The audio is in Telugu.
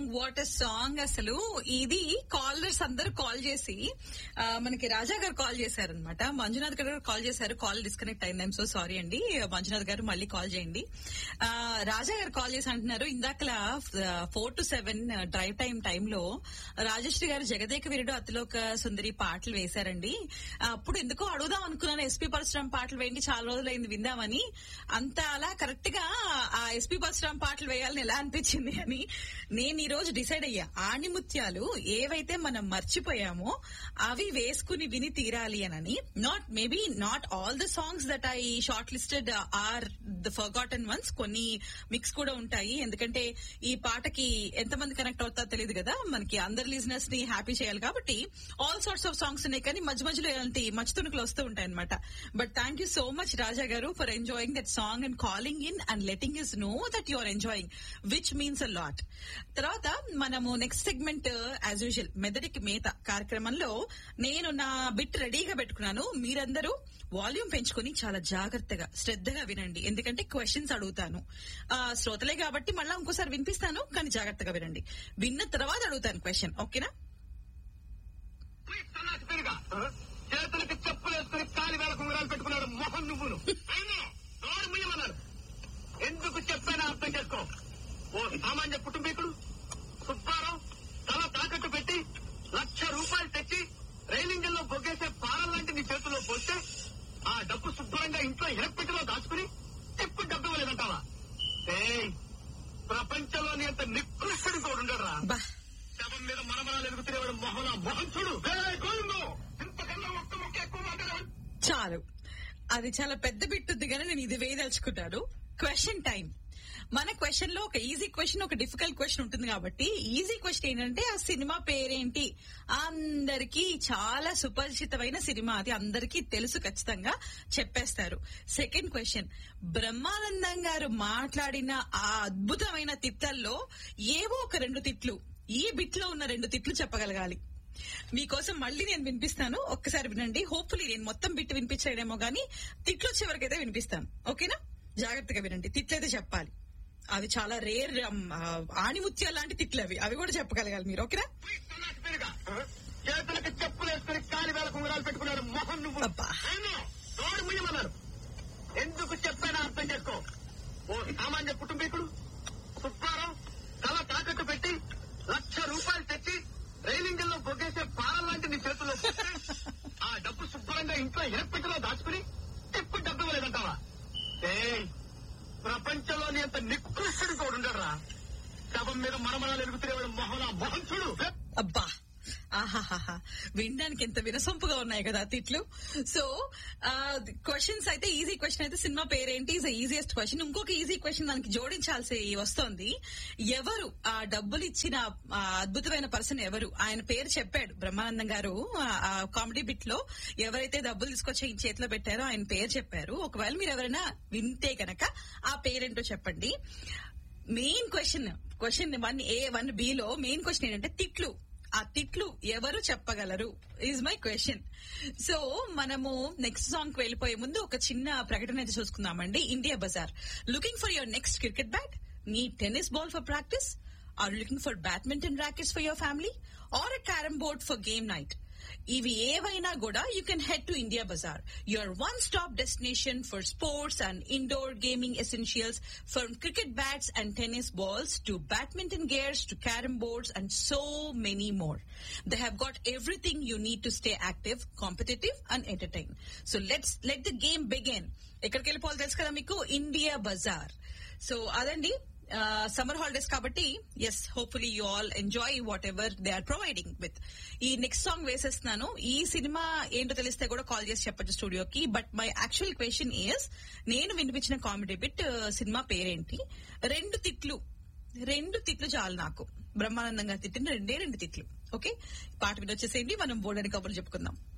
సాంగ్ వాట్ ఎ సాంగ్ అసలు ఇది కాలర్స్ అందరూ కాల్ చేసి ఆ, మనకి రాజా గారు కాల్ చేశారనమాట మంజునాథ్ గారు కాల్ చేశారు కాల్ డిస్కనెక్ట్ అయింది ఐమ్ సో సారీ అండి మంజునాథ్ గారు మళ్ళీ కాల్ చేయండి ఆ, రాజా గారు కాల్ చేసి అంటున్నారు ఇందాకలా four two seven drive time టైంలో రాజశ్రీ గారు జగదేక వీరుడు అతిలోక సుందరి పాటలు వేశారండి ఆ, అప్పుడు ఎందుకో అడుగుదాం అనుకున్నాను ఎస్పీ పరశురాం పాటలు వేయండి చాలా రోజులైంది విందామని అంత అలా కరెక్ట్ గా ఆ ఎస్పీ పరశురాం పాటలు వేయాలని ఎలా అనిపించింది అని నేను ఈ రోజు డిసైడ్ అయ్యా ఆణిముత్యాలు ఏవైతే మనం మర్చిపోయామో అవి వేసుకుని విని తీరాలి అని not maybe not all the songs that I shortlisted are the forgotten ones కొన్ని మిక్స్ కూడా ఉంటాయి ఎందుకంటే ఈ పాటకి ఎంతమంది కనెక్ట్ అవుతారో తెలియదు కదా మనకి అందరి లిజినెస్ ని హ్యాపీ చేయాలి కాబట్టి ఆల్ సార్ట్స్ ఆఫ్ సాంగ్స్ ఉన్నాయి కానీ మధ్య మధ్యలో ఇలాంటి మచ్చి తుణుకులు వస్తూ ఉంటాయి అనమాట but thank you so much Raja గారు for enjoying that song and calling in and letting us know that you are enjoying which means a lot తర్వాత మనము నెక్స్ట్ సెగ్మెంట్ యాజ్ యూజువల్ మెదడికి మేత కార్యక్రమంలో నేను నా బిట్ రెడీగా పెట్టుకున్నాను మీరందరూ వాల్యూమ్ పెంచుకొని చాలా జాగ్రత్తగా శ్రద్ధగా వినండి ఎందుకంటే క్వశ్చన్స్ అడుగుతాను ఆ, శ్రోతలే కాబట్టి మళ్ళా ఇంకోసారి వినిపిస్తాను కానీ జాగ్రత్తగా వినండి విన్న తర్వాత అడుగుతాను క్వశ్చన్ ఓకేనా సన్నాసి పెరుగా చేతులకి చెప్పులు వేసుకుని కాలి వేల కుంగరాలు పెట్టుకున్నాడు మొహం నువ్వును అయినా నోరు ముయ్యమన్నాడు ఎందుకు చెప్పానో అర్థం చేసుకో ఓ సామాన్య కుటుంబీకుడు సుబ్బారావు తల తాకట్టు పెట్టి లక్ష రూపాయలు తెచ్చి రైలింగల్లో బొగ్గేసే పారం లాంటి నీ చేతుల్లో పోస్తే ఆ డబ్బు శుభ్రంగా ఇంట్లో ఎరపెట్టిలో దాచుకుని ఎప్పుడు డబ్బు ఇవ్వలేదంటావా ఏయ్, ప్రపంచంలోని అంత నికృష్టుడు కూడా ఉండరా బా శవం మీద మనమరాలు ఎదుగుతున్నవాడు మొహన మొహం చూడు ఏయ్, గోవిందు ఇంతకన్నా ఒక్క ముక్క ఎక్కువ మాట్లాడాలి చాలు అది చాలా పెద్ద బిట్ ఉంది కానీ నేను ఇది వేయదలుచుకున్నాను క్వశ్చన్ టైం మన క్వశ్చన్ లో ఒక ఈజీ క్వశ్చన్ ఒక డిఫికల్ట్ క్వశ్చన్ ఉంటుంది కాబట్టి ఈజీ క్వశ్చన్ ఏంటంటే ఆ సినిమా పేరేంటి అందరికీ చాలా సుపరిచితమైన సినిమా అది అందరికీ తెలుసు ఖచ్చితంగా చెప్పేస్తారు సెకండ్ క్వశ్చన్ బ్రహ్మానందం గారు మాట్లాడిన ఆ అద్భుతమైన తిట్లల్లో ఏవో ఒక రెండు తిట్లు ఈ బిట్ లో ఉన్న రెండు తిట్లు చెప్పగలగాలి మీకోసం మళ్ళీ నేను వినిపిస్తాను ఒక్కసారి వినండి హోప్ఫుల్లీ నేను మొత్తం బిట్ వినిపించడేమో గానీ తిట్లు వచ్చే వరకు అయితే వినిపిస్తాను ఓకేనా జాగ్రత్తగా వినండి తిట్లయితే చెప్పాలి అవి చాలా రేర్ ఆణిముత్యాలు లాంటి తిట్లు అవి అవి కూడా చెప్పగలగాలి మీరు ఓకేనా సన్నాసి పెరుగా చేతులకి చెప్పులు వేసుకుని కాలి వేల కుంగరాలు పెట్టుకున్నాడు మొహం నువ్వు అబ్బా. అయినా నోరు ముయ్యమన్నాడు ఎందుకు చెప్పానో అర్థం చేసుకో ఓ సామాన్య కుటుంబీకుడు సుబ్బారావు తల తాకట్టు పెట్టి లక్ష రూపాయలు తెచ్చి రైలింగల్లో బొగ్గేసే పారం లాంటి నీ చేతుల్లో పోస్తే ఆ డబ్బు శుభ్రంగా ఇంట్లో ఎరపెట్టిలో దాచుకుని ఎప్పుడు డబ్బు ఇవ్వలేదంటావా ఏయ్, ప్రపంచంలోని అంత నికృష్టుడు కూడా ఉండరా శవం మీద మరమరాలు ఎరుగుతున్నవాడు మొహన మొహం చూడు అబ్బా ఆహాహాహా వినడానికి ఎంత వినసొంపుగా ఉన్నాయి కదా ఆ తిట్లు సో క్వశ్చన్స్ అయితే ఈజీ క్వశ్చన్ అయితే సినిమా పేరేంటి ఇస్ ఈజియెస్ట్ క్వశ్చన్ ఇంకొక ఈజీ క్వశ్చన్ దానికి జోడించాల్సి వస్తోంది ఎవరు ఆ డబ్బులు ఇచ్చిన ఆ అద్భుతమైన పర్సన్ ఎవరు ఆయన పేరు చెప్పాడు బ్రహ్మానందం గారు ఆ కామెడీ బిట్ లో ఎవరైతే డబ్బులు తీసుకొచ్చి ఈ చేతిలో పెట్టారో ఆయన పేరు చెప్పారు ఒకవేళ మీరు ఎవరైనా వింటే గనక ఆ పేరేంటో చెప్పండి main question question one A one B లో మెయిన్ క్వశ్చన్ ఏంటంటే తిట్లు ఆ తిట్లు ఎవరు చెప్పగలరు ఈజ్ మై క్వశ్చన్ సో మనము నెక్స్ట్ సాంగ్ కి వెళ్ళిపోయే ముందు ఒక చిన్న ప్రకటన అయితే చూసుకుందామండి India Bazaar looking for your next cricket bat నీ tennis ball for practice or looking for badminton rackets for your family or a carrom board for game night ఇవి ఏవైనా కూడా you can head to India Bazaar your one stop destination for sports and indoor gaming essentials from cricket bats and tennis balls to badminton gears to carrom boards and so many more they have got everything you need to stay active competitive and entertain so let's let the game begin ఎక్కడికి వెళ్ళిపోవాలి తెలుసు కదా మీకు ఇండియా బజార్ సో అదండి సమ్మర్ హాలిడేస్ కాబట్టి yes hopefully you all enjoy whatever they are providing with ఈ నెక్స్ట్ సాంగ్ వేసేస్తున్నాను ఈ సినిమా ఏంటో తెలిస్తే కూడా కాల్ చేసి చెప్పచ్చు స్టూడియోకి but my actual question is నేను వినిపించిన కామెడీ బిట్ సినిమా పేరేంటి రెండు తిట్లు రెండు తిట్లు చాలు నాకు బ్రహ్మానందంగా తిట్టిన రెండే రెండు తిట్లు ఓకే పాట వినొచ్చేసేయండి మనం బోర్డని కబుర్లు చెప్పుకుందాం